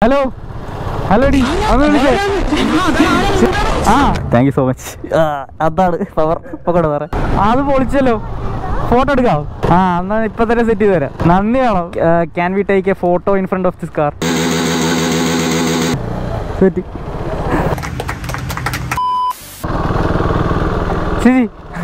Hello hello D ഒന്ന് വിളിച്ചേ ആ താങ്ക് യു സോ മച്ച് അതാണ് പവർ പക്കോടെ പറ അത് പൊളിച്ചല്ലോ ഫോട്ടോ എടുക്കാം ആ എന്നാ ഇപ്പൊ തന്നെ സെറ്റ് ചെയ്ത് തരാം നന്ദിയാണോ can we take a photo in front of this car set ശരി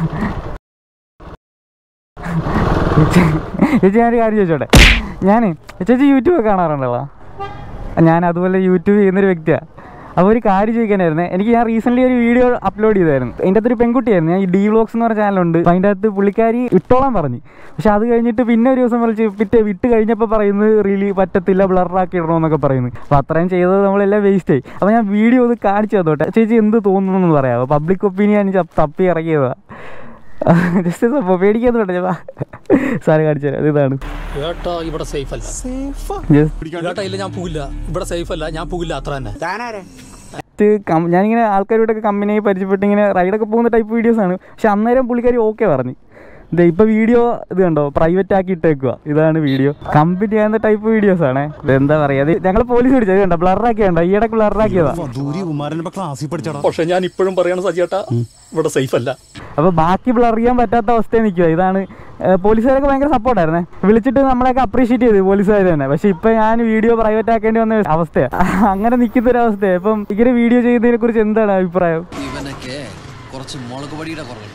ചേച്ചി ഞാനൊരു കാര്യം ചോദിച്ചോട്ടെ ഞാൻ ചേച്ചി യൂട്യൂബ് കാണാറുണ്ടല്ലോ ഞാൻ അതുപോലെ യൂട്യൂബ് ചെയ്യുന്നൊരു വ്യക്തിയാണ് അപ്പോൾ ഒരു കാര്യം ചോദിക്കാനായിരുന്നു എനിക്ക് ഞാൻ റീസെൻ്റ്ലി ഒരു വീഡിയോ അപ്ലോഡ് ചെയ്തായിരുന്നു അതിൻ്റെ അകത്തൊരു പെൺകുട്ടിയായിരുന്നു ഞാൻ ഈ ഡി വ്ലോഗ്സ് എന്ന് പറഞ്ഞ ചാനലുണ്ട് അപ്പോൾ അതിൻ്റെ അകത്ത് പുള്ളിക്കാരി ഇട്ടോളാൻ പറഞ്ഞു പക്ഷെ അത് കഴിഞ്ഞിട്ട് പിന്നെ ഒരു ദിവസം വിളിച്ച് പിറ്റേ വിട്ട് കഴിഞ്ഞപ്പോൾ പറയുന്നത് റീലി പറ്റത്തില്ല ബ്ലറാക്കി ഇടണമെന്നൊക്കെ പറയുന്നു അപ്പോൾ അത്രയും ചെയ്തത് നമ്മളെല്ലാം വേസ്റ്റ് ആയി അപ്പോൾ ഞാൻ വീഡിയോ ഒന്ന് കാണിച്ചു തന്നോട്ടെ ചേച്ചി എന്ത് തോന്നുന്നു എന്ന് പറയാമോ പബ്ലിക് ഒപ്പീനിയൻ തപ്പി ഇറങ്ങിയതാണ് ജസ്റ്റ് സംഭവം പേടിക്കാന്നുണ്ട് ഞാൻ സാറ് കാണിച്ചു തരാം ഇതാണ് ഏട്ടാ ഇവിടെ സേഫ് അല്ല ജസ്റ്റ് ഏട്ടാ ഇല്ല ഞാൻ പോകില്ല ഇവിടെ സേഫ് അല്ല ഞാൻ പോകില്ല അത്ര തന്നെ ജസ്റ്റ് കം- ഞാനിങ്ങനെ ആൾക്കാരോടൊക്കെ കമ്പനി പരിചയപ്പെട്ട് ഇങ്ങനെ റൈഡൊക്കെ പോകുന്ന ടൈപ്പ് വീഡിയോസാണ് പക്ഷെ അന്നേരം പുള്ളിക്കാരി ഓക്കെ പറഞ്ഞു ഇത് ഇപ്പൊ വീഡിയോ ഇത് കണ്ടോ പ്രൈവറ്റ് ആക്കി ഇട്ടേക്കുക ഇതാണ് വീഡിയോ കമ്പനി ചെയ്യുന്ന ടൈപ്പ് വീഡിയോസ് ആണ് എന്താ പറയാ അത് ഞങ്ങൾ പോലീസ് പിടിച്ചത് കണ്ടോ ബ്ലറാക്കി കണ്ടോ ഈയിടെ ബ്ലറാക്കിയതാ ദൂരി കുമാരന്റെ ക്ലാസ്സിൽ പഠിച്ചടാ പക്ഷെ ഞാൻ ഇപ്പോഴും പറയണ സജിയേട്ടാ ഇവിടെ സേഫ് അല്ല അപ്പൊ ബാക്കി ബ്ലർ ചെയ്യാൻ പറ്റാത്ത അവസ്ഥയിൽ നിൽക്കുക ഇതാണ് ഏഹ്, പോലീസുകാരൊക്കെ ഭയങ്കര സപ്പോർട്ടായിരുന്നേ വിളിച്ചിട്ട് നമ്മളെയൊക്കെ അപ്രീഷിയേറ്റ് ചെയ്തു പോലീസുകാർ തന്നെ പക്ഷെ ഇപ്പൊ ഞാൻ വീഡിയോ പ്രൈവറ്റ് ആക്കേണ്ടി വന്ന അവസ്ഥയാണ് അങ്ങനെ നിൽക്കുന്ന ഒരു അവസ്ഥയാണ് ഇപ്പം ഇങ്ങനെ വീഡിയോ ചെയ്യുന്നതിനെ കുറിച്ച് എന്താണ് അഭിപ്രായം ഇവനൊക്കെ കുറച്ച് മുളക് പൊടിയുടെ കുറവുണ്ട്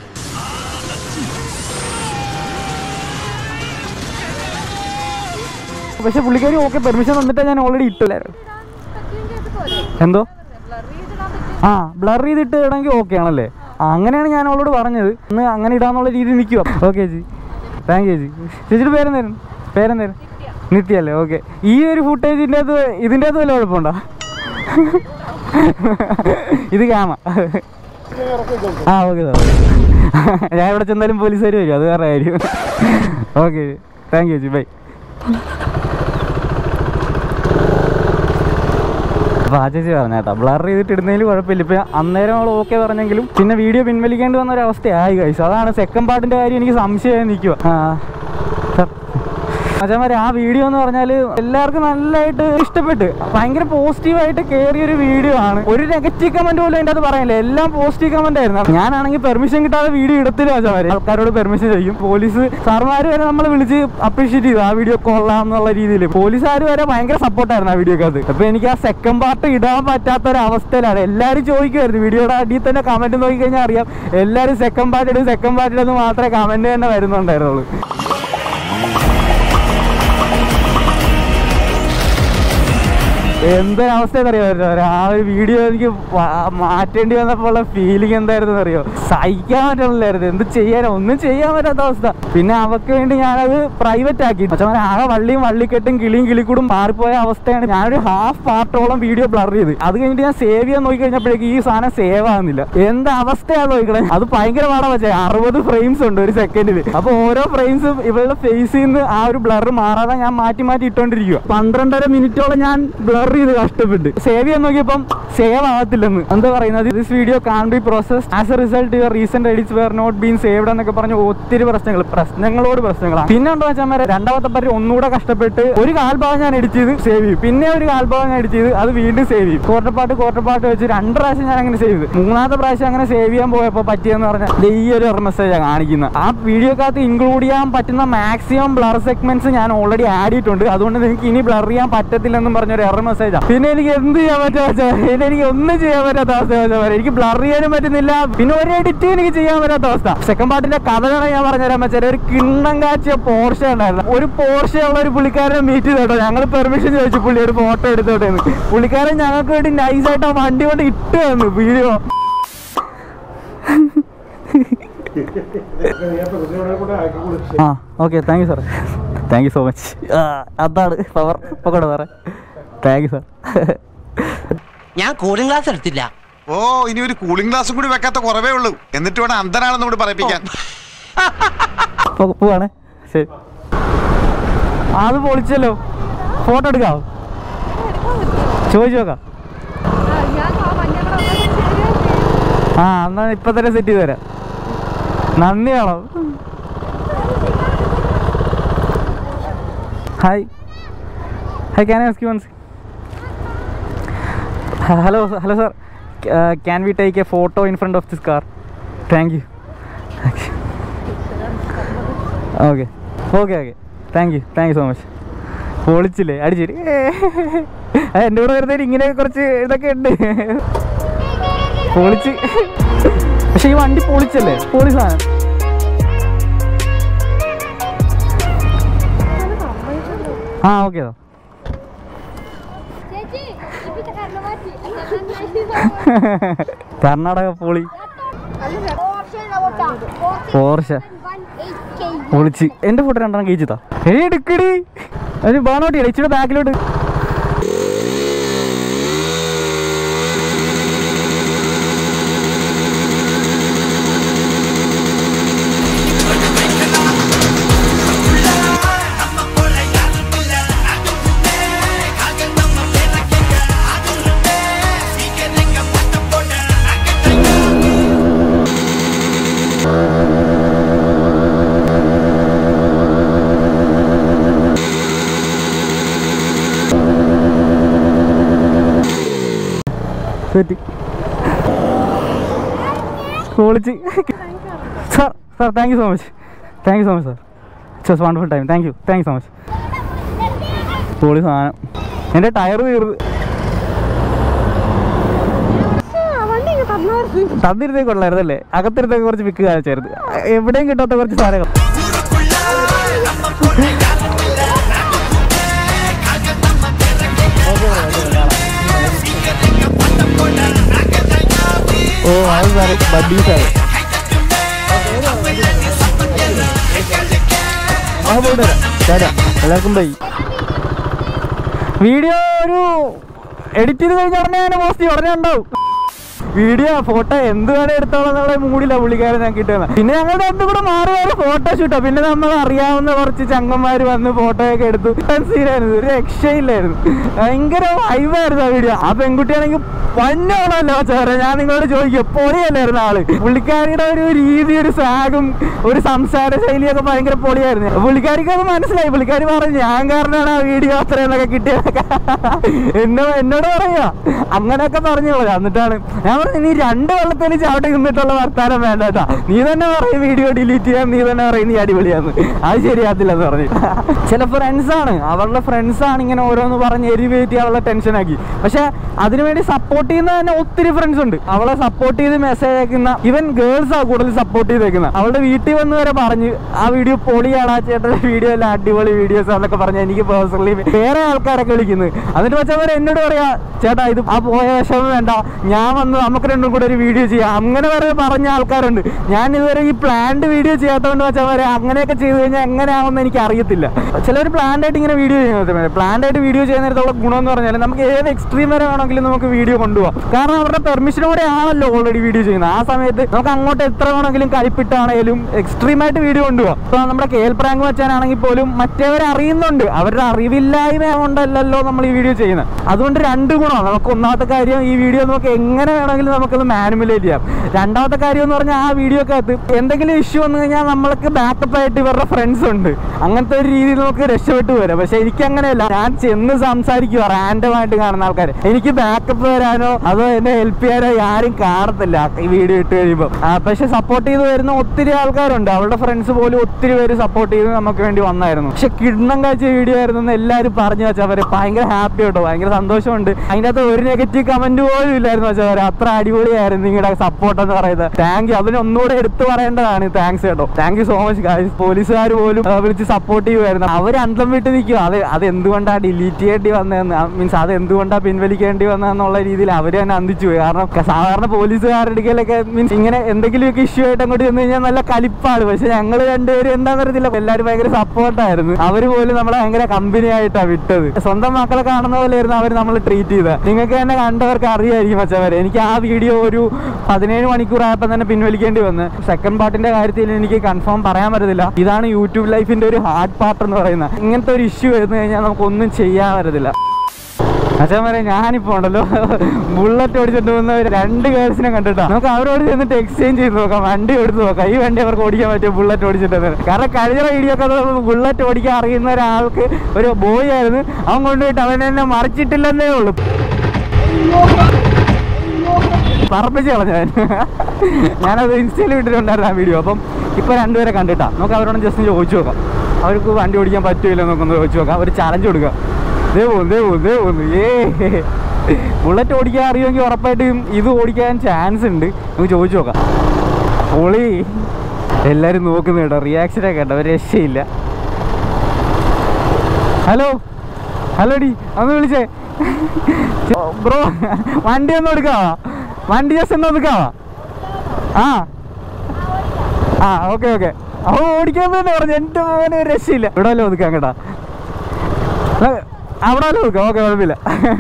പക്ഷെ പുള്ളിക്കാരി ഓക്കെ പെർമിഷൻ തന്നിട്ട് ഞാൻ ഓൾറെഡി ഇട്ടില്ലായിരുന്നു എന്തോ ആ ബ്ലർ ചെയ്തിട്ട് ഇടണമെങ്കിൽ ഓക്കെ ആണല്ലേ ആ, അങ്ങനെയാണ് ഞാൻ അവളോട് പറഞ്ഞത് ഒന്ന് അങ്ങനെ ഇടാന്നുള്ള രീതി നിൽക്കുക ഓക്കെ ചേച്ചി താങ്ക് യു ചേച്ചി ചേച്ചിയുടെ പേരെന്തായിരുന്നു പേരെന്തായിരുന്നു നിത്യ അല്ലേ ഓക്കെ ഈ ഒരു ഫുട്ടേജിൻ്റെ അത് ഇതിൻ്റെ അത് വല്ല കുഴപ്പമുണ്ടോ ഇത് ക്യാമ ആ ഓക്കെ സാർ ഞാൻ ഇവിടെ ചെന്നാലും പോലീസുകാർ വരും അത് വേറെ കാര്യം ഓക്കെ താങ്ക് യു ചേച്ചി ബൈ അപ്പോൾ ആ ചേച്ചി പറഞ്ഞ കേട്ടോ ബ്ലർ ചെയ്തിട്ട് ഇടുന്നതിൽ കുഴപ്പമില്ല ഇപ്പം അന്നേരം അവൾ ഓക്കെ പറഞ്ഞെങ്കിലും പിന്നെ വീഡിയോ പിൻവലിക്കേണ്ടി വന്ന ഒരു അവസ്ഥയായി കഴിച്ചു അതാണ് സെക്കൻഡ് പാർട്ടിൻ്റെ കാര്യം എനിക്ക് സംശയമായി നിൽക്കുക ആ സർ അച്ഛന്മാരെ ആ വീഡിയോ എന്ന് പറഞ്ഞാൽ എല്ലാവർക്കും നല്ലതായിട്ട് ഇഷ്ടപ്പെട്ട് ഭയങ്കര പോസിറ്റീവായിട്ട് കയറിയ ഒരു വീഡിയോ ആണ് ഒരു നെഗറ്റീവ് കമന്റ് പോലും അതിൻ്റെ അത് പറയാനില്ല എല്ലാം പോസിറ്റീവ് കമന്റ് ആയിരുന്നു ഞാനാണെങ്കിൽ പെർമിഷൻ കിട്ടാതെ വീഡിയോ എടുത്തില്ല അച്ഛന്മാര് ആൾക്കാരോട് പെർമിഷൻ ചെയ്യും പോലീസ് സാർമാർ വരെ നമ്മൾ വിളിച്ച് അപ്രീഷിയേറ്റ് ചെയ്തു ആ വീഡിയോ കൊള്ളാം എന്നുള്ള രീതിയിൽ പോലീസുകാർ വരെ ഭയങ്കര സപ്പോർട്ടായിരുന്നു ആ വീഡിയോക്കകത്ത് അപ്പൊ എനിക്ക് ആ സെക്കൻഡ് പാർട്ട് ഇടാൻ പറ്റാത്ത ഒരു അവസ്ഥയിലാണ് എല്ലാവരും ചോദിക്കുമായിരുന്നു വീഡിയോയുടെ അടിയിൽ തന്നെ കമന്റ് നോക്കി കഴിഞ്ഞാൽ അറിയാം എല്ലാവരും സെക്കൻഡ് പാർട്ട് ഇടും സെക്കൻഡ് പാർട്ട് ഇടുന്നു മാത്രമേ കമന്റ് തന്നെ വരുന്നുണ്ടായിരുന്നുള്ളൂ എന്തൊരവസ്ഥ അറിയോ ആ ഒരു വീഡിയോ എനിക്ക് വാ- മാറ്റേണ്ടി വന്നപ്പോൾ ഉള്ള ഫീലിംഗ് എന്തായിരുന്നു അറിയോ സഹിക്കാൻ പറ്റണില്ലായിരുന്നു എന്ത് ചെയ്യാനോ ഒന്നും ചെയ്യാൻ പറ്റാത്ത അവസ്ഥ പിന്നെ അവക്ക് വേണ്ടി ഞാനത് പ്രൈവറ്റ് ആക്കി പക്ഷേ ആകെ വള്ളിയും വള്ളിക്കെട്ടും കിളിയും കിളിക്കൂടും മാറിപ്പോയ അവസ്ഥയാണ് ഞാനൊരു ഹാഫ് പാർട്ടോളം വീഡിയോ ബ്ലർ ചെയ്ത് അത് കഴിഞ്ഞിട്ട് ഞാൻ സേവ് ചെയ്യാൻ നോക്കി കഴിഞ്ഞപ്പോഴേക്ക് ഈ സാധനം സേവ് ആകുന്നില്ല എന്ത് അവസ്ഥയാണ് നോക്കണേ അത് ഭയങ്കര പാടാ വെച്ചേ അറുപത് ഫ്രെയിംസ് ഉണ്ട് ഒരു സെക്കൻഡിൽ അപ്പൊ ഓരോ ഫ്രെയിംസും ഇവളുടെ ഫേസിൽ നിന്ന് ആ ഒരു ബ്ലർ മാറാതെ ഞാൻ മാറ്റി മാറ്റി ഇട്ടോണ്ടിരിക്കുക പന്ത്രണ്ടര മിനിറ്റോളം ഞാൻ ബ്ലർ ചെയ്ത് കഷ്ടപ്പെട്ട് സേവ് ചെയ്യാൻ നോക്കിയപ്പം സേവ് ആവത്തില്ലെന്ന് എന്താ പറയുന്നത് this video can be process as a result your recent edits were not been saved എന്നൊക്കെ പറഞ്ഞ് ഒത്തിരി പ്രശ്നങ്ങൾ പ്രശ്നങ്ങളോട് പ്രശ്നങ്ങളാണ് പിന്നെ ഉണ്ടോ വെച്ചാൽ രണ്ടാമത്തെ പറ്റി ഒന്നുകൂടെ കഷ്ടപ്പെട്ട് ഒരു കാൽഭാഗം ഞാൻ എഡിറ്റ് ചെയ്ത് സേവ് ചെയ്യും പിന്നെ ഒരു കാൽഭാഗം ഞാൻ എഡിറ്റ് ചെയ്ത് അത് വീണ്ടും സേവ് ചെയ്യും കോട്ടപ്പാട്ട് കോട്ടപ്പാട്ട് വെച്ച് രണ്ട് പ്രാവശ്യം ഞാൻ അങ്ങനെ സേവ് ചെയ്ത് മൂന്നാമത്തെ പ്രാവശ്യം അങ്ങനെ സേവ് ചെയ്യാൻ പോയപ്പോൾ പറ്റിയെന്ന് പറഞ്ഞാൽ ദേ ഈ ഒരു മെസ്സേജാണ് കാണിക്കുന്നത് ആ വീഡിയോക്കകത്ത് ഇൻക്ലൂഡ് ചെയ്യാൻ പറ്റുന്ന മാക്സിമം ബ്ലർ സെഗ്മെന്റ്സ് ഞാൻ ഓൾറെഡി ആഡ് ചെയ്തിട്ടുണ്ട് അതുകൊണ്ട് നിങ്ങൾക്ക് ഇനി ബ്ലർ ചെയ്യാൻ പറ്റത്തില്ലെന്നും പറഞ്ഞൊരു എറർ മെസ്സേജാണ് പിന്നെ എനിക്ക് എന്ത് ചെയ്യാൻ പറ്റാത്ത പിന്നെ എനിക്ക് ഒന്നും ചെയ്യാൻ പറ്റാത്ത അവസ്ഥ വെച്ചാൽ എനിക്ക് ബ്ലർ ചെയ്യാനും പറ്റുന്നില്ല പിന്നെ ഒരു എഡിറ്റ് എനിക്ക് ചെയ്യാൻ പറ്റാത്ത അവസ്ഥ സെക്കൻഡ് പാർട്ടിന്റെ കഥ വേണം ഞാൻ പറഞ്ഞുതരാൻ വെച്ചാൽ ഒരു കിണ്ണം കാച്ചിയ പോർഷ ഉണ്ടായിരുന്നു ഒരു പോർഷ ഉള്ള ഒരു പുള്ളിക്കാരനെ മീറ്റ് ചെയ്തോട്ടോ ഞങ്ങൾ പെർമിഷൻ ചോദിച്ചു പുള്ളി ഒരു ഫോട്ടോ എടുത്തോട്ടെ എന്ന് പുള്ളിക്കാരൻ ഞങ്ങൾക്ക് വേണ്ടി നൈസായിട്ട് ആ വണ്ടി കൊണ്ട് ഇട്ട് തന്നു വീഡിയോ ആ okay thank you sir thank you so much അതാണ് പവർ പക്കോടെ സാറേ താങ്ക് യു സാർ ഞാൻ കൂളിംഗ് ഗ്ലാസ് എടുത്തില്ല ഓ ഇനി ഒരു കൂളിംഗ് ഗ്ലാസും കൂടി വെക്കാത്ത കുറവേ ഉള്ളൂ എന്നിട്ട് വേണം അന്ധനാണെന്ന് കൂടി പറയിപ്പിക്കാൻ പോവാണ് ശരി ആ, അത് പൊളിച്ചല്ലോ ഫോട്ടോ എടുക്കാവോ ചോദിച്ചു നോക്കാം ആ എന്നാ ഇപ്പൊ തന്നെ സെറ്റ് ചെയ്ത് തരാം നന്ദിയാണോ hi hi can ask you once hello hello sir can we take a photo in front of this car thank you okay okay okay thank you thank you so much പൊളിച്ചില്ലേ അടിച്ചിരി എൻ്റെ കൂടെ വരുന്നതിന് ഇങ്ങനെ കുറച്ച് ഇതൊക്കെ ഉണ്ട് പൊളിച്ച് പക്ഷെ ഈ വണ്ടി പൊളിച്ചല്ലേ പൊളി സാധനം ആ ഓക്കെ ചേച്ചി ഇപ്പിച്ച കാരണം മാറ്റി അല്ല കർണാടക പൊളി പോർഷ പോർഷ പൊളിച്ച് എൻ്റെ ഫോട്ടോ രണ്ടെണ്ണം കഴിച്ചതാ ഏ എടുക്കടി അതിന് ബാണോട്ടി ഇച്ചിരി ബാക്കിലോട്ട് സെറ്റ് പൊളിച്ച് sir sir thank you so much thank you so much sir it's wonderful time thank you thank you so much പൊളി സാധനം എൻ്റെ ടയർ തീർന്ന് വണ്ടി തന്നോർത്ത് തന്നിരുന്നേ കൊള്ളായിരുന്നല്ലേ അകത്തിരുന്നൊക്കെ കുറച്ച് വിക്ക് കാണിച്ചായിരുന്നു എവിടെയും കിട്ടാത്ത കുറച്ച് സാധനങ്ങൾ ഓ അത് സാറേ ബഡ്ഡി സാറേ ആ പോയിട്ട് വരാം ചേട്ടാ എല്ലാവർക്കും ബൈ വീഡിയോ ഒരു എഡിറ്റ് ചെയ്ത് കഴിഞ്ഞ ഉടനെ തന്നെ പോസ്റ്റ് ചെയ്യും ഉടനെ ഉണ്ടാവും വീഡിയോ ഫോട്ടോ എന്ത് വേണേ എടുത്തോളം എന്നുള്ള മൂടില്ല പുള്ളിക്കാരൻ ഞാൻ കിട്ടുന്നത് പിന്നെ ഞങ്ങൾ രണ്ടും കൂടെ മാറി മാറി ഫോട്ടോ ഷൂട്ടോ പിന്നെ നമ്മൾ അറിയാവുന്ന കുറച്ച് ചങ്ങന്മാർ വന്ന് ഫോട്ടോ ഒക്കെ എടുത്തു സീനായിരുന്നു ഒരു രക്ഷയില്ലായിരുന്നു ഭയങ്കര വൈബായിരുന്നു ആ വീഡിയോ ആ പെൺകുട്ടിയാണെങ്കിൽ പന്നാണല്ലോ ചേരാ ഞാൻ നിങ്ങളോട് ചോദിക്കും പൊളിയല്ലായിരുന്നു ആള് പുള്ളിക്കാരിയുടെ ഒരു രീതി ഒരു സാഗും ഒരു സംസാര ശൈലിയൊക്കെ ഭയങ്കര പൊളിയായിരുന്നു പുള്ളിക്കാരിക്ക് അത് മനസ്സിലായി പുള്ളിക്കാരി പറഞ്ഞു ഞാൻ കാരണമാണ് ആ വീഡിയോ അത്രയെന്നൊക്കെ കിട്ടിയതൊക്കെ എന്നോ എന്നോട് പറയാ അങ്ങനെയൊക്കെ പറഞ്ഞു എന്നിട്ടാണ് ഞാൻ പറഞ്ഞു നീ രണ്ട് വെള്ളത്തിൽ ചവിട്ടി നിന്നിട്ടുള്ള വർത്താനം വേണ്ട കേട്ടാ നീ തന്നെ പറയും വീഡിയോ ഡിലീറ്റ് ചെയ്യാൻ നീ തന്നെ പറയും നീ അടിപൊളിയാന്ന് അത് ശരിയാത്തില്ലെന്ന് പറഞ്ഞു ചില ഫ്രണ്ട്സ് ആണ് അവരുടെ ഫ്രണ്ട്സ് ആണ് ഇങ്ങനെ ഓരോന്ന് പറഞ്ഞ് എരിവേറ്റി അവളെ ടെൻഷൻ ആക്കി പക്ഷെ അതിനുവേണ്ടി സപ്പോർട്ട് ചെയ്യുന്ന തന്നെ ഒത്തിരി ഫ്രണ്ട്സ് ഉണ്ട് അവളെ സപ്പോർട്ട് ചെയ്ത് മെസ്സേജ് അയക്കുന്ന ഇവൻ ഗേൾസ് ആ കൂടുതൽ സപ്പോർട്ട് ചെയ്തേക്കുന്നത് അവളുടെ വീട്ടിൽ വന്ന് വരെ പറഞ്ഞു ആ വീഡിയോ പൊളിയാണ് ആ ചേട്ടൻ്റെ വീഡിയോ എല്ലാം അടിപൊളി വീഡിയോസ് എന്നൊക്കെ പറഞ്ഞ് എനിക്ക് പേഴ്സണലി വേറെ ആൾക്കാരൊക്കെ വിളിക്കുന്നത് എന്നിട്ട് വെച്ചവർ എന്നോട് പറയാ ചേട്ടാ ഇത് ആ പോയ വിഷമം വേണ്ട ഞാൻ വന്ന് നമുക്ക് രണ്ടും കൂടെ ഒരു വീഡിയോ ചെയ്യാം അങ്ങനെ വരെ പറഞ്ഞ ആൾക്കാരുണ്ട് ഞാൻ ഇതുവരെ ഈ പ്ലാൻഡ് വീഡിയോ ചെയ്യാത്തതുകൊണ്ട് വെച്ചാൽ അങ്ങനെയൊക്കെ ചെയ്ത് കഴിഞ്ഞാൽ എങ്ങനെയാവുമെന്ന് എനിക്ക് അറിയത്തില്ല ചിലർ പ്ലാൻഡ് ആയിട്ട് ഇങ്ങനെ വീഡിയോ ചെയ്യുന്നത് പ്ലാൻഡ് ആയിട്ട് വീഡിയോ ചെയ്യുന്നതിനുള്ള ഗുണം എന്ന് പറഞ്ഞാൽ നമുക്ക് ഏത് എക്സ്ട്രീം വരെ വേണമെങ്കിലും നമുക്ക് വീഡിയോ കൊണ്ടുപോകാം കാരണം അവരുടെ പെർമിഷനോടെ ആണല്ലോ ഓൾറെഡി വീഡിയോ ചെയ്യുന്നത് ആ സമയത്ത് നമുക്ക് അങ്ങോട്ട് എത്ര വേണമെങ്കിലും കളിപ്പിട്ടാണേലും എക്സ്ട്രീം ആയിട്ട് വീഡിയോ കൊണ്ടുപോകാം ഇപ്പൊ നമ്മുടെ കേൽ പ്രാങ്ക് വെച്ചാണെങ്കിൽ പോലും മറ്റേവർ അറിയുന്നുണ്ട് അവരുടെ അറിവില്ലായ്മ കൊണ്ടല്ലല്ലോ നമ്മൾ ഈ വീഡിയോ ചെയ്യുന്നത് അതുകൊണ്ട് രണ്ട് ഗുണമാണ് നമുക്ക് ഒന്നാമത്തെ കാര്യം ഈ വീഡിയോ നമുക്ക് എങ്ങനെ വേണമെങ്കിലും നമുക്കത് മാനുമുലേറ്റ് ചെയ്യാം രണ്ടാമത്തെ കാര്യം എന്ന് പറഞ്ഞാൽ ആ വീഡിയോക്കകത്ത് എന്തെങ്കിലും ഇഷ്യൂ വന്നു കഴിഞ്ഞാൽ നമ്മൾക്ക് ബാക്കപ്പ് ആയിട്ട് ഇവരുടെ ഫ്രണ്ട്സ് ഉണ്ട് അങ്ങനത്തെ ഒരു രീതിയിൽ നമുക്ക് രക്ഷപ്പെട്ടു വരാം പക്ഷെ എനിക്ക് അങ്ങനെയല്ല ഞാൻ ചെന്ന് സംസാരിക്കുക റാൻഡം ആയിട്ട് കാണുന്ന ആൾക്കാർ എനിക്ക് ബാക്കപ്പ് വരാനോ അതോ എന്നെ ഹെൽപ്പ് ചെയ്യാനോ ആരും കാണത്തില്ല ഈ വീഡിയോ ഇട്ട് കഴിയുമ്പോൾ പക്ഷെ സപ്പോർട്ട് ചെയ്ത് വരുന്ന ഒത്തിരി ആൾക്കാരുണ്ട് അവളുടെ ഫ്രണ്ട്സ് പോലും ഒത്തിരി പേര് സപ്പോർട്ട് ചെയ്ത് നമുക്ക് വേണ്ടി വന്നായിരുന്നു പക്ഷെ കിണ്ണം കാഴ്ച വീഡിയോ ആയിരുന്നു എന്ന് എല്ലാവരും പറഞ്ഞു വെച്ചാൽ അവര് ഭയങ്കര ഹാപ്പി കേട്ടോ ഭയങ്കര സന്തോഷമുണ്ട് അതിൻ്റെ അകത്ത് ഒരു നെഗറ്റീവ് കമന്റ് പോലും ഇല്ലായിരുന്നു വെച്ചാൽ അത്ര അടിപൊളിയായിരുന്നു നിങ്ങളുടെ സപ്പോർട്ട് എന്ന് പറയുന്നത് താങ്ക് യു അതിന് ഒന്നുകൂടെ എടുത്തു പറയേണ്ടതാണ് താങ്ക്സ് കേട്ടോ thank you so much guys പോലീസുകാർ പോലും ആ, വിളിച്ച് സപ്പോർട്ട് ചെയ്യുമായിരുന്നു അവർ അന്തം വിട്ട് നിൽക്കും അത് അത് എന്തുകൊണ്ടാണ് ഡിലീറ്റ് ചെയ്യേണ്ടി വന്നതെന്ന് മീൻസ് അത് എന്തുകൊണ്ടാണ് പിൻവലിക്കേണ്ടി വന്നതെന്നുള്ള രീതിയിൽ അവർ തന്നെ അന്തിച്ചു പോയി കാരണം ക- സാധാരണ പോലീസുകാരുടെ അടുക്കലൊക്കെ മീൻസ് ഇങ്ങനെ എന്തെങ്കിലുമൊക്കെ ഇഷ്യൂ ആയിട്ട് അങ്ങോട്ട് ചെന്ന് കഴിഞ്ഞാൽ നല്ല കലിപ്പാണ് പക്ഷെ ഞങ്ങൾ രണ്ടുപേരും എന്താണെന്ന് അറിയത്തില്ല എല്ലാവരും ഭയങ്കര സപ്പോർട്ടായിരുന്നു അവർ പോലും നമ്മളെ ഭയങ്കര കമ്പനി ആയിട്ടാണ് വിട്ടത് സ്വന്തം മക്കളെ കാണുന്ന പോലെയായിരുന്നു അവർ നമ്മൾ ട്രീറ്റ് ചെയ്തത് നിങ്ങൾക്ക് തന്നെ കണ്ടവർക്ക് അറിയായിരിക്കും മച്ചവരെ എനിക്ക് ആ വീഡിയോ ഒരു പതിനേഴ് മണിക്കൂർ ആയപ്പോൾ തന്നെ പിൻവലിക്കേണ്ടി വന്ന് സെക്കൻഡ് പാർട്ടിന്റെ കാര്യത്തിൽ എനിക്ക് കൺഫേം പറയാൻ പറ്റത്തില്ല ഇതാണ് യൂട്യൂബ് ലൈഫിന്റെ ഒരു ഹാർഡ് പാർട്ട് എന്ന് പറയുന്നത് ഇങ്ങനത്തെ ഒരു ഇഷ്യൂ വരുന്നു കഴിഞ്ഞാൽ നമുക്കൊന്നും ചെയ്യാൻ പറ്റത്തില്ല അച്ഛൻ പറയാം ഞാനിപ്പോ ഉണ്ടല്ലോ ബുള്ളറ്റ് ഓടിച്ചിട്ട് വന്ന ഒരു രണ്ട് ഗേൾസിനെ കണ്ടിട്ടാ നമുക്ക് അവരോട് ചെന്നിട്ട് എക്സ്ചേഞ്ച് ചെയ്ത് നോക്കാം വണ്ടി എടുത്ത് നോക്കാം ഈ വണ്ടി അവർക്ക് ഓടിക്കാൻ പറ്റും ബുള്ളറ്റ് ഓടിച്ചിട്ട് വന്നത്. കാരണം കഴിഞ്ഞ വീഡിയോ ഒക്കെ ബുള്ളറ്റ് ഓടിക്കാൻ അറിയുന്ന ഒരാൾക്ക് ഒരു ബോയ് ആയിരുന്നു അവൻ കൊണ്ടുപോയിട്ട് അവൻ എന്നെ മറിച്ചിട്ടില്ലെന്നേ ഉള്ളൂ പറപ്പിച്ച് കളഞ്ഞവൻ ഞാനത് ഇൻസ്റ്റയിൽ ഇട്ടിട്ടുണ്ടായിരുന്നു ആ വീഡിയോ അപ്പം ഇപ്പൊ രണ്ടുപേരെ കണ്ടിട്ടാ നമുക്ക് അവരോട് ജസ്റ്റ് ചോദിച്ചു നോക്കാം അവർക്ക് വണ്ടി ഓടിക്കാൻ പറ്റൂല എന്നൊക്കെ ഒന്ന് ചോദിച്ചു നോക്കാം ഒരു ചലഞ്ച് കൊടുക്കുക ദേ പോകുന്നു ദേ പോകുന്നു ദേ പോകുന്നു ഏ ബുള്ളറ്റ് ഓടിക്കാൻ അറിയുമെങ്കിൽ ഉറപ്പായിട്ടും ഇത് ഓടിക്കാൻ ചാൻസ് ഉണ്ട് നമുക്ക് ചോദിച്ചു നോക്കാം പൊളി എല്ലാരും നോക്കുന്നു കേട്ടോ റിയാക്ഷനൊക്കെ കേട്ടോ ഒരു രക്ഷയില്ല ഹലോ ഹലോ ഡി ഒന്ന് വിളിച്ചേ ബ്രോ വണ്ടി ഒന്ന് എടുക്കാവാ വണ്ടി ജസ്റ്റ് ഒന്ന് എടുക്കാവാ ആ ആ ഓക്കെ ഓക്കെ അവ ഓടിക്കാൻ തന്നെ പറഞ്ഞു എൻ്റെ മോനെ ഒരു രക്ഷയില്ല ഇവിടെ വല്ല ഒതുക്കാം കേട്ടാ ഏ, അവിടെ വല്ല ഒതുക്കാം ഓക്കെ കുഴപ്പമില്ല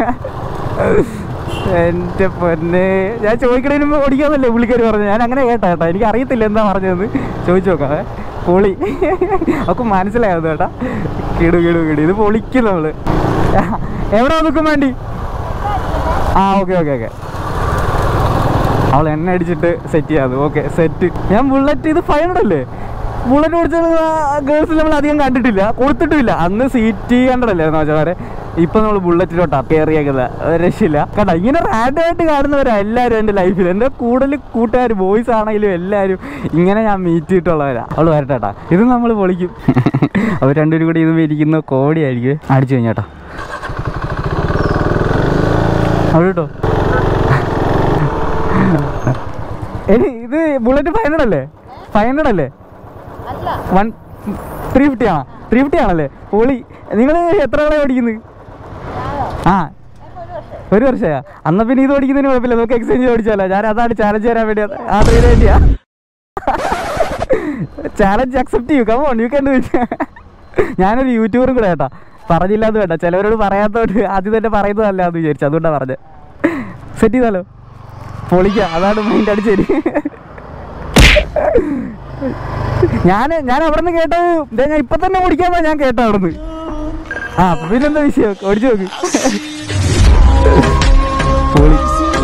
എൻ്റെ പൊന്നെ ഞാൻ ചോദിക്കണതിന് മുമ്പ് ഓടിക്കാന്നല്ലേ പുള്ളിക്കാർ പറഞ്ഞു ഞാൻ അങ്ങനെ കേട്ടാ കേട്ടോ എനിക്ക് അറിയത്തില്ല എന്താ പറഞ്ഞതെന്ന് ചോദിച്ചു നോക്കാം ഏ. പൊളി ഒക്കെ മനസ്സിലായത് കേട്ടാ കിടു കിടു കിടു ഇത് പൊളിക്കും നമ്മള് എവിടെ നിൽക്കും വേണ്ടി ആ ഓക്കെ ഓക്കെ ഓക്കെ അവൾ എണ്ണ അടിച്ചിട്ട് സെറ്റ് ചെയ്യാത് ഓക്കെ സെറ്റ് ഞാൻ ബുള്ളറ്റ് ഇത് ഫൈവ് ഹൺഡ്രഡ് അല്ലേ ബുള്ളറ്റ് ഓടിച്ച ഗേൾസിൽ നമ്മൾ അധികം കണ്ടിട്ടില്ല കൊടുത്തിട്ടുമില്ല അന്ന് സീറ്റ് ഹൺഡ്രഡ് അല്ലായിരുന്നു വെച്ചാൽ ഇപ്പൊ നമ്മൾ ബുള്ളറ്റിലോട്ടാ കയറിയേക്കുന്നത് രക്ഷയില്ല കണ്ട ഇങ്ങനെ റാൻഡായിട്ട് കാണുന്നവരാ എല്ലാവരും എൻ്റെ ലൈഫിൽ എൻ്റെ കൂടുതൽ കൂട്ടുകാർ ബോയ്സ് ആണെങ്കിലും എല്ലാവരും ഇങ്ങനെ ഞാൻ മീറ്റ് ചെയ്തിട്ടുള്ളവരാ അവള് വരട്ടെട്ടാ ഇത് നമ്മൾ പൊളിക്കും അവർ രണ്ടുപേരും കൂടി ഇത് ഇരിക്കുന്ന കോടി ആയിരിക്കും അടിച്ചു കഴിഞ്ഞാട്ടാ അവിടെ കേട്ടോ എനി ഇത് ബുള്ളറ്റ് ഫൈവ് ഹൺഡ്രഡ് അല്ലേ ഫൈവ് ഹൺഡ്രഡ് അല്ലേ വൺ ത്രീ ഫിഫ്റ്റി ആണോ ത്രീ ഫിഫ്റ്റി ആണല്ലേ പൊളി നിങ്ങൾ എത്ര കളെ ഓടിക്കുന്നത് ആ ഒരു വർഷമാ അന്ന പിന്നെ ഇത് ഓടിക്കുന്നതിന് കുഴപ്പമില്ല നമുക്ക് എക്സ്ചേഞ്ച് ഓടിച്ചാലോ ഞാൻ അതാണ് ചാലഞ്ച് തരാൻ വേണ്ടി ആ ത്രീ വേണ്ടിയാ ചാലഞ്ച് അക്സെപ്റ്റ് ചെയ്യൂ come on you can do it ഞാനൊരു യൂട്യൂബറും കൂടെ കേട്ടാ പറഞ്ഞില്ലാന്ന് വേണ്ട ചിലവരോട് പറയാത്തോണ്ട് ആദ്യം തന്നെ പറയുന്നതല്ല എന്ന് വിചാരിച്ചു അതുകൊണ്ടാണ് പറഞ്ഞത് സെറ്റ് ചെയ്താലോ പൊളിക്ക അതാണ് മൈൻഡ് അടിച്ചേരി ഞാൻ ഞാൻ അവിടെ നിന്ന് കേട്ടത് ദേ ഞാൻ ഇപ്പൊ തന്നെ ഓടിക്കാന്നാ ഞാൻ കേട്ട അവിടെ നിന്ന് ആ അപ്പൊ പിന്നെന്താ വിഷയം ഓടിച്ചു നോക്ക് പൊളി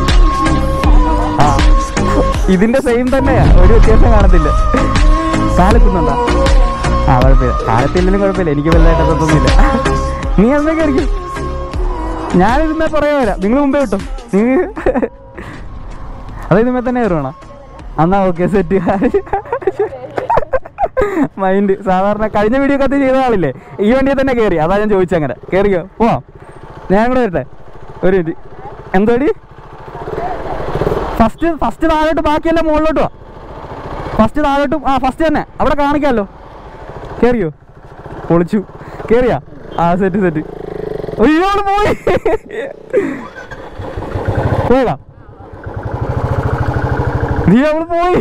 ആ ഇതിന്റെ സെയിം തന്നെയാ ഒരു വ്യത്യാസം കാണത്തില്ല കാലക്കുന്നുണ്ടോ ആ കുഴപ്പമില്ല കാലത്തില്ലെങ്കിലും കുഴപ്പമില്ല എനിക്ക് വലുതായിട്ട് അതൊന്നുമില്ല നീ എന്തൊക്കെ അടിക്കും ഞാനിരുന്ന പറയാൻ വരാം നിങ്ങൾ മുമ്പേ കിട്ടും നീ അത് ഇതുമേ തന്നെ കയറുവാണോ എന്നാ ഓക്കെ സെറ്റ് മൈൻഡ് സാധാരണ കഴിഞ്ഞ വീഡിയോ കത്ത് ചെയ്ത ആളില്ലേ ഈ വണ്ടിയിൽ തന്നെ കയറി അതാ ഞാൻ ചോദിച്ചത് അങ്ങനെ കയറിയോ പോവാം ഞാൻ കൂടെ വരട്ടെ ഒരു മിനിറ്റ് എന്തോടി ഫസ്റ്റ് ഫസ്റ്റ് താഴോട്ട് ബാക്കിയെല്ലാം മുകളിലോട്ട് വാ ഫസ്റ്റ് താഴോട്ടും ആ ഫസ്റ്റ് തന്നെ അവിടെ കാണിക്കാമല്ലോ കയറിയോ പൊളിച്ചു കയറിയാ ആ സെറ്റ് സെറ്റ് അയ്യോ അവള് പോയി പോയതാ നീ അവള് പോയി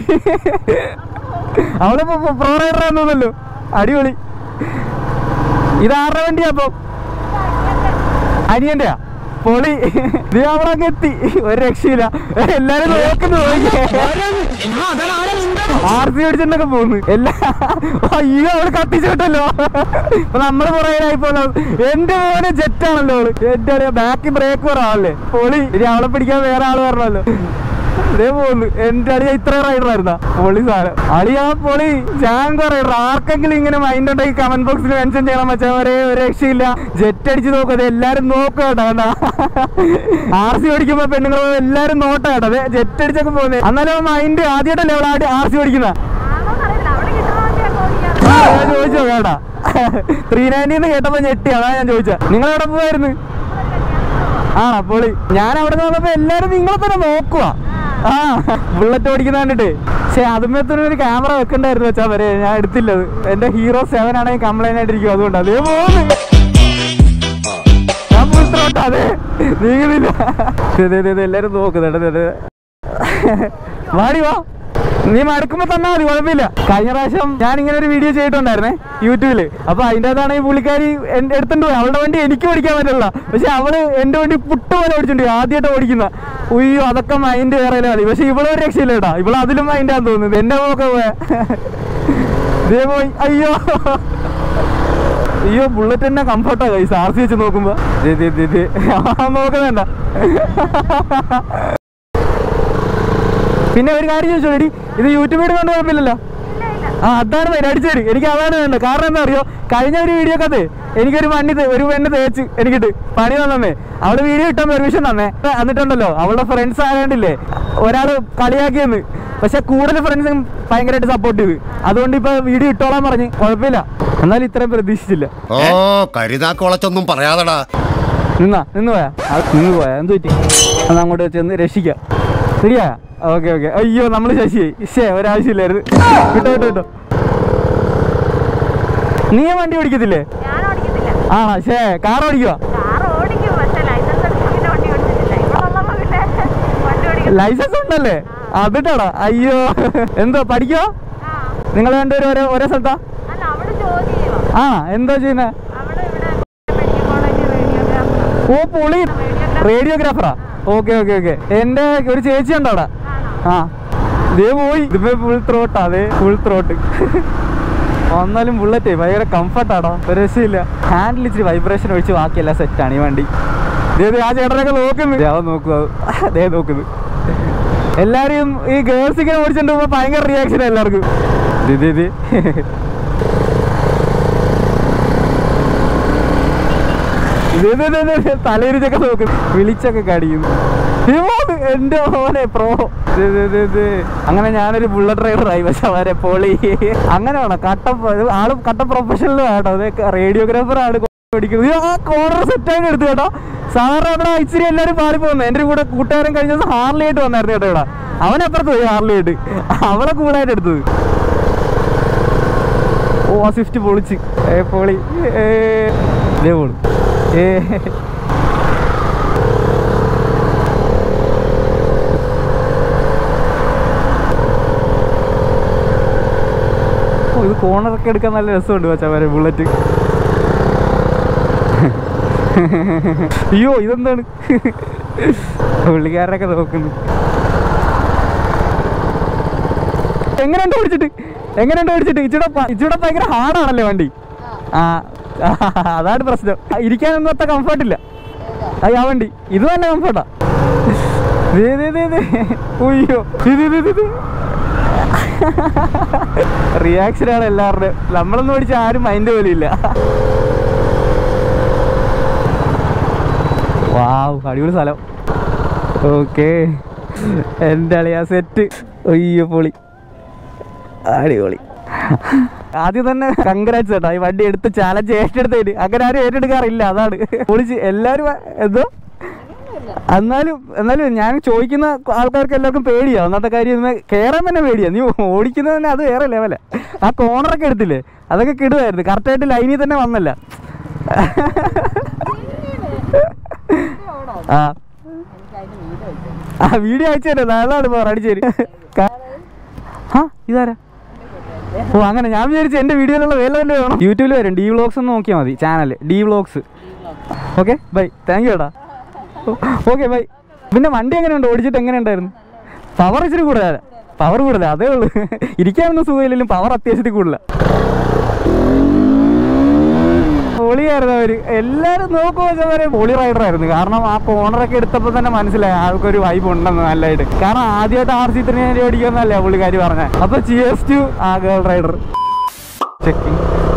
അവള് പ്രോ റൈഡർ ആണെന്നല്ലോ അടിപൊളി ഇത് ആരുടെ വണ്ടിയാ അപ്പൊ അനിയന്റെയാ പൊളി നീ അവിടെ അങ്ങ് എത്തി ഒരു രക്ഷയില്ല എല്ലാരും നോക്കുന്നു ആർ സി അടിച്ചിട്ടൊക്കെ പോകുന്നു എല്ലാ അയ്യോ അവള് കത്തിച്ചിട്ടല്ലോ ഇപ്പൊ നമ്മള് പുറകിലായി പോലെ എന്റെ മോനെ ജെറ്റാണല്ലോ അവള് എന്റെ ബാക്കി ബ്രേക്ക് കുറവാണല്ലേ പൊളി ഇനി അവളെ പിടിക്കാൻ വേറെ ആള് വരണല്ലോ ഇതേ പോകുന്നു എന്റെ അളിയ ഇത്ര റൈഡർ ആയിരുന്ന പൊളി സാധനം അളിയാ പൊളി ജാങ്കോ റൈഡർ ആർക്കെങ്കിലും ഇങ്ങനെ മൈൻഡ് ഉണ്ടെങ്കിൽ കമന്റ് ബോക്സിൽ മെൻഷൻ ചെയ്യണം വെച്ചാൽ ഒരേ ഒരു രക്ഷയില്ല ജെറ്റ് അടിച്ച് നോക്കും അത് എല്ലാരും നോക്കുക കേട്ടോ കണ്ടാ ആർ സി ഓടിക്കുമ്പോ പെണ്ണുങ്ങൾ എല്ലാരും നോട്ട കേട്ടോ അതെ ജെറ്റ് അടിച്ചൊക്കെ പോകുന്നത് എന്നാലും മൈൻഡ് ആദ്യമായിട്ടല്ലേ അവൾ ആർ സി ഓടിക്കുന്ന ആണോ അറിയില്ല അവിടെ കിട്ടുന്ന വണ്ടിയാണ് ആ, ഓടിക്കാറ് ഞാൻ ചോദിച്ചോ കേട്ടാ ത്രീ നയൻറ്റിന്ന് കേട്ടപ്പോ ഞെട്ടി അതാ ഞാൻ ചോദിച്ചത് നിങ്ങൾ എവിടെ പോവായിരുന്നു ആ പൊളി ഞാൻ അവിടെ നിന്ന് വന്നപ്പോ എല്ലാരും നിങ്ങളെ തന്നെ നോക്കുക ആ ബുള്ളറ്റ് ഓടിക്കുന്ന കണ്ടിട്ട് പക്ഷെ അതുമേത്തൊരു ഒരു ക്യാമറ വെക്കണ്ടായിരുന്നു വെച്ചാൽ വരെ ഞാൻ എടുത്തില്ലത് എന്റെ ഹീറോ സെവൻ ആണെങ്കിൽ കംപ്ലൈന്റ് ആയിട്ടിരിക്കും അതുകൊണ്ട് അതേ പോകുന്നു ഞാൻ full throat ആ, അതെ നീങ്ങുന്നില്ല ദേ, ദേ, ദേ, ദേ, എല്ലാരും നോക്കുന്നുണ്ട് വാടി വാ നീ മടുക്കുമ്പോ തന്നാ മതി കുഴപ്പമില്ല കഴിഞ്ഞ പ്രാവശ്യം ഞാൻ ഇങ്ങനെ ഒരു വീഡിയോ ചെയ്തിട്ടുണ്ടായിരുന്നേ യൂട്യൂബില് അപ്പൊ അതിൻ്റെ അകത്താണ് ഈ പുള്ളിക്കാരി എൻ- എടുത്തോണ്ട് പോയി അവളുടെ വണ്ടി എനിക്ക് ഓടിക്കാൻ പറ്റില്ല പക്ഷെ അവള് എന്റെ വണ്ടി പുട്ട് പോലെ ഓടിച്ചിട്ടുണ്ട് ആദ്യമായിട്ട് ഓടിക്കുന്ന ഉയ്യോ അതൊക്കെ മൈൻഡ് വേറെ മതി പക്ഷെ ഇവളെ ഒരു രക്ഷയില്ല കേട്ടാ ഇവള് അതിലും മൈൻഡാന്ന് തോന്നുന്നത് എന്റെ പോക്കെ പോയ ദേ പോയി അയ്യോ അയ്യോ ബുള്ളറ്റ് തന്നെ കംഫർട്ടാ കൈസ് ആർ സി വെച്ച് നോക്കുമ്പോ ദേ, ദേ, ദേ, ദേ. ആ, നോക്കുന്നുണ്ട പിന്നെ ഒരു കാര്യം ചോദിച്ചോടി ഇത് യൂട്യൂബിൽ കൊണ്ട് കുഴപ്പമില്ലല്ലോ ആ അതാണ് വേണ്ട അടിച്ചേരി എനിക്ക് അതാണ് വേണ്ടത് കാരണം എന്താ അറിയോ കഴിഞ്ഞ ഒരു വീഡിയോ കത്ത് എനിക്കൊരു വണ്ടി തേ- ഒരു പെണ്ണ് തേച്ച് എനിക്കിട്ട് പണി തന്നേ അവള് വീഡിയോ ഇട്ടാൻ പെർമിഷൻ തന്നേ എന്നിട്ടുണ്ടല്ലോ അവളുടെ ഫ്രണ്ട്സ് ആരാണ്ടില്ലേ ഒരാള് കളിയാക്കിയെന്ന് പക്ഷെ കൂടുതൽ ഫ്രണ്ട്സും ഭയങ്കരമായിട്ട് സപ്പോർട്ട് ചെയ്ത് അതുകൊണ്ട് ഇപ്പൊ വീഡിയോ ഇട്ടോളാൻ പറഞ്ഞ് കുഴപ്പമില്ല എന്നാലും ഇത്രയും പ്രതീക്ഷിച്ചില്ല ഓ കരുതാക്കുളച്ചൊന്നും പറയാതടാ നിന്നാ നിന്ന് പോയാ അത് നിന്ന് പോയാ എന്ത് പറ്റി അത് അങ്ങോട്ട് ചെന്ന് രക്ഷിക്കാം ശരിയാ ഓക്കെ ഓക്കെ അയ്യോ നമ്മൾ ശശിയായി ശേ ഒരാവശ്യമില്ലായിരുന്നു വിട്ടോ വിട്ടോ വിട്ടോ നീ വണ്ടി ഓടിക്കത്തില്ലേ ഞാൻ ഓടിക്കത്തില്ല ആണോ ശേ കാർ ഓടിക്കുക കാർ ഓടിക്കും പക്ഷെ ലൈസൻസ് എടുത്ത് പിന്നെ വണ്ടി ഓടിച്ചിട്ടില്ല ഇവിടെ ഉള്ളപ്പോ പിന്നെ വണ്ടി ഓടിക്കും ലൈസൻസ് ഉണ്ടല്ലേ അതിട്ടാടാ അയ്യോ എന്തോ പഠിക്കോ ആ നിങ്ങൾ രണ്ടുപേരും ഒരേ ഒരേ സ്ഥലത്താ അല്ല അവിടെ ജോലി ചെയ്യുക ആ എന്തോ ചെയ്യുന്നേ അവിടെ ഇവിടെ മെഡിക്കൽ കോളേജ് റേഡിയോഗ്രാഫർ ഓ പൊളി റേഡിയോഗ്രാഫറാ ഓക്കെ ഓക്കെ ഓക്കെ എന്റെ ഒരു ചേച്ചി ഉണ്ടോ അവിടെ ആ ഇതേ പോയി ഇതിപ്പോ ഫുൾ ത്രോട്ടാ അതെ ഫുൾ ത്രോട്ട് വന്നാലും ബുള്ളറ്റേ ഭയങ്കര കംഫർട്ടാടോ ഒരു രക്ഷയില്ല ഹാൻഡിൽ ഇച്ചിരി വൈബ്രേഷൻ ഒഴിച്ച് ബാക്കിയെല്ലാം സെറ്റാണ് ഈ വണ്ടി ദേ ദേ ആ ചേട്ടനൊക്കെ നോക്കുന്നു ദേ അവൻ നോക്കുക അതേ നോക്കുന്നു എല്ലാരും ഈ ഗേൾസ് ഇങ്ങനെ ഓടിച്ചിട്ട് പോകുമ്പോ ഭയങ്കര റിയാക്ഷൻ എല്ലാവർക്കും ദേ ദേ ദേ തലയിരിച്ചൊക്കെ നോക്കും വിളിച്ചൊക്കെ കടിക്കുന്നു ഇവോട് എന്റെ മോനെ പ്രോ ദേ, ദേ, ദേ, ദേ. അങ്ങനെ ഞാനൊരു ബുള്ളറ്റ് ഡ്രൈവറായി പക്ഷെ അവരെ പൊളി അങ്ങനെ വേണം കട്ട ഇത് ആള് കട്ട പ്രൊഫഷണൽ കേട്ടോ അത് റേഡിയോഗ്രാഫർ ആണ് പഠിക്കുന്നത് ഇത് ആ കോർണർ സെറ്റായിട്ട് എടുത്തു കേട്ടോ സാറ് അവിടെ ഇച്ചിരി എല്ലാവരും പാടി പോകുന്നു എൻ്റെ കൂടെ കൂട്ടുകാരൻ കഴിഞ്ഞ ദിവസം ഹാർലി ആയിട്ട് വന്നായിരുന്നു കേട്ടോ ഇവിടെ അവനപ്പുറത്ത് പോയി ഹാർലി ആയിട്ട് അവളെ കൂടായിട്ട് എടുത്തത് ഓ ആ സ്വിഫ്റ്റ് പൊളിച്ച് ഏ പൊളി ഏ ഇതേ പോളു ഏ ഓ ഇത് കോണറൊക്കെ എടുക്കാൻ നല്ല രസമുണ്ട് മച്ചാമാരെ ബുള്ളറ്റ് അയ്യോ ഇതെന്താണ് പുള്ളിക്കാരനൊക്കെ നോക്കുന്നു എങ്ങനെയുണ്ട് ഓടിച്ചിട്ട് എങ്ങനെയുണ്ട് ഓടിച്ചിട്ട് ഇച്ചിടെ പ- ഇച്ചിടെ ഭയങ്കര ഹാർഡാണല്ലേ വണ്ടി ആ അതാണ് പ്രശ്നം ആ, ഇരിക്കാനൊന്നും അത്ര കംഫർട്ട് ഇല്ല അയ്യ ആ വണ്ടി ഇത് നല്ല കംഫർട്ടാ ഉയ്യോ ഇത് ഇത് ഇത് ഇത് റിയാക്ഷനാണ് എല്ലാവരുടെയും നമ്മളൊന്നും ഓടിച്ച ആരും മൈൻഡ് പോലും ഇല്ല വാവ് അടിപൊളി സ്ഥലം ഓക്കെ എൻ്റെ അളിയാ സെറ്റ് അയ്യോ പൊളി അടിപൊളി ആദ്യം തന്നെ കങ്കരാജ് ചേട്ടാ ഈ വണ്ടി എടുത്ത് ചാലഞ്ച് ഏറ്റെടുത്തേന് അങ്ങനെ ആരും ഏറ്റെടുക്കാറില്ല അതാണ് പൊളിച്ച് എല്ലാവരും എന്തോ എന്നാലും എന്നാലും ഞാൻ ചോദിക്കുന്ന ആൾക്കാർക്ക് എല്ലാവർക്കും പേടിയാ ഒന്നാമത്തെ കാര്യം ഇന്ന് കയറാൻ തന്നെ പേടിയാ നീ ഓടിക്കുന്നത് തന്നെ അത് വേറെ ലെവല ആ കോണറൊക്കെ എടുത്തില്ലേ അതൊക്കെ കിടുവായിരുന്നു കറക്റ്റായിട്ട് ലൈനിൽ തന്നെ വന്നല്ല ആ ആ വീഡിയോ അയച്ചു തരാം നാളാണ് പോ അടിച്ചേരി ആ ഇതാരാ ഓ അങ്ങനെ ഞാൻ വിചാരിച്ചു എന്റെ വീഡിയോയിലുള്ള വേല തന്നെ വേണം യൂട്യൂബിൽ വരും ഡി വ്ളോഗ്സ് എന്ന് നോക്കിയാൽ മതി channel D vlogs okay bye thank you ഏട്ടാ ഓക്കെ ബൈ പിന്നെ വണ്ടി എങ്ങനെയുണ്ട് ഓടിച്ചിട്ട് എങ്ങനെയുണ്ടായിരുന്നു പവർ ഇച്ചിരി കൂടുതലാ പവർ കൂടുതലാ അതേ ഉള്ളൂ ഇരിക്കാനൊന്നും സുഖമില്ലെങ്കിലും പവർ അത്യാവശ്യത്തിൽ കൂടുതലാ പൊളിയായിരുന്നു അവര് എല്ലാരും നോക്കുമ്പോ വെച്ചാൽ പൊളി റൈഡർ ആയിരുന്നു കാരണം ആ കോണറൊക്കെ എടുത്തപ്പോൾ തന്നെ മനസ്സിലായി ആൾക്കൊരു വൈബ് ഉണ്ടെന്ന് നല്ലതായിട്ട് കാരണം ആദ്യമായിട്ട് ആർ സി ത്രീ ഓടിക്കുന്നല്ലേ പുള്ളിക്കാരി പറഞ്ഞ അപ്പൊ ചിയേഴ്സ് ടു ആ ഗേൾ റൈഡർ ചെക്കിങ്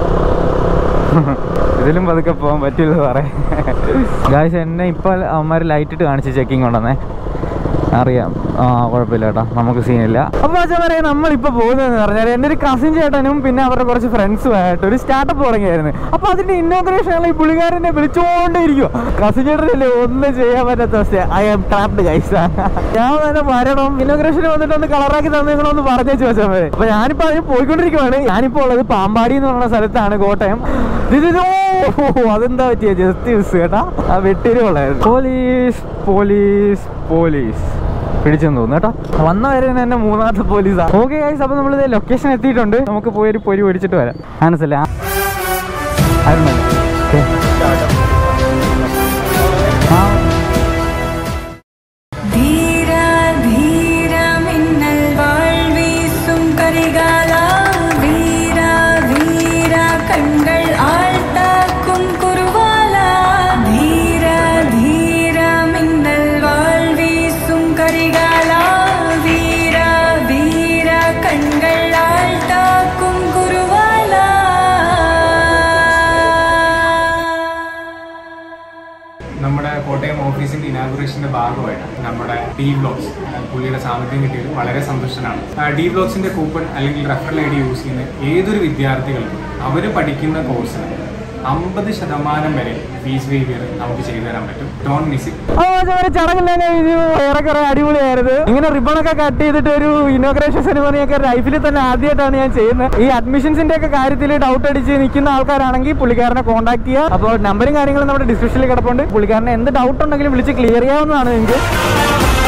ഇതിലും പതുക്കെ പോകാൻ പറ്റില്ല പറയാം ഗായ്സ് എന്നെ ഇപ്പൊ അവന്മാർ ലൈറ്റ് ഇട്ട് കാണിച്ച് ചെക്കിങ് ഉണ്ടെന്നേ അറിയാം ആ കുഴപ്പമില്ല കേട്ടോ നമുക്ക് സീനില്ല അപ്പൊ വെച്ചാൽ പറയാം നമ്മളിപ്പോ പോകുന്നതെന്ന് പറഞ്ഞാൽ എൻ്റെ ഒരു കസിൻ ചേട്ടനും പിന്നെ അവരുടെ കുറച്ച് ഫ്രണ്ട്സും ആയിട്ട് ഒരു സ്റ്റാർട്ടപ്പ് തുടങ്ങിയായിരുന്നു അപ്പൊ അതിന്റെ ഇന്നോഗ്രേഷൻ ഈ പുള്ളിക്കാരനെ വിളിച്ചുകൊണ്ടേ ഇരിക്കും കസിൻ ചേട്ടനല്ലേ ഒന്നും ചെയ്യാൻ പറ്റാത്ത അവസ്ഥ ഐ ആം ട്രാപ്ഡ് ഗൈസ് ഞാൻ തന്നെ വരണം ഇന്നോഗ്രേഷൻ വന്നിട്ട് ഒന്ന് കളറാക്കി തന്നേക്കണമെന്ന് പറഞ്ഞു വെച്ചാൽ മതി അപ്പൊ ഞാനിപ്പോ അതിന് പോയിക്കൊണ്ടിരിക്കുവാണ് ഞാനിപ്പോ ഉള്ളത് പാമ്പാടി എന്ന് പറഞ്ഞ സ്ഥലത്താണ് കോട്ടയം ഇത് ഇത് ഓ അതെന്താ പറ്റിയ ജസ്റ്റ് മിസ് കേട്ടാ ആ വെട്ടിരുള്ളായിരുന്നു പോലീസ് പോലീസ് പോലീസ് പിടിച്ചെന്ന് തോന്നുന്നു കേട്ടോ വന്ന വരെ തന്നെ മൂന്നാമത്തെ പോലീസാ ഓക്കെ ഗൈസ് അപ്പൊ നമ്മൾ ലൊക്കേഷൻ എത്തിയിട്ടുണ്ട് നമുക്ക് പോയി ഒരു പൊരി മേടിച്ചിട്ട് വരാം ആനസല്ലേ ആ ധീര ധീര മിന്നൽ വാഴ്വീസും കരികാല വീര വീര കണ്ണുകൾ ആഴ്ത്താക്കും കുറുവാല ധീര ധീര മിന്നൽ വാഴ്വീസും കരികാല വീര വീര കണ്ണുകൾ ആഴ്ത്താക്കും കുറുവാല ഭാഗമായിട്ട് നമ്മുടെ ഡി ബ്ലോഗ്സ് പുള്ളിയുടെ സാമർത്ഥ്യം കിട്ടിയത് വളരെ സന്തുഷ്ടനാണ് ആ, ഡി ബ്ലോഗ്സിന്റെ കൂപ്പൺ അല്ലെങ്കിൽ റെഫറൽ ഐ ഡി യൂസ് ചെയ്യുന്ന ഏതൊരു വിദ്യാർത്ഥികൾക്കും അവർ പഠിക്കുന്ന കോഴ്സിന് അമ്പത് ശതമാനം വരെ ഫീസ് വേവിയർ നമുക്ക് ചെയ്തു തരാൻ പറ്റും ഡോൺ മിസ് ഇറ്റ് ഒരു ചടങ്ങെല്ലാം കഴിഞ്ഞു ഏറെക്കുറെ അടിപൊളിയായിരുന്നു ഇങ്ങനെ റിബൺ ഒക്കെ കട്ട് ചെയ്തിട്ട് ഒരു ഇനോഗ്രേഷൻ സെറിമണിയൊക്കെ ലൈഫിൽ തന്നെ ആദ്യമായിട്ടാണ് ഞാൻ ചെയ്യുന്നത് ഈ അഡ്മിഷൻസിന്റെ ഒക്കെ കാര്യത്തിൽ ഡൗട്ട് അടിച്ച് നിൽക്കുന്ന ആൾക്കാരാണെങ്കിൽ പുള്ളിക്കാരനെ കോൺടാക്ട് ചെയ്യുക അപ്പോൾ നമ്പറും കാര്യങ്ങളും നമ്മുടെ ഡിസ്ക്രിപ്ഷനിൽ കിടപ്പുണ്ട് പുള്ളിക്കാരനെ എന്ത് ഡൗട്ട് ഉണ്ടെങ്കിലും വിളിച്ച് ക്ലിയർ ചെയ്യാവുന്നതാണ് നിങ്ങൾക്ക്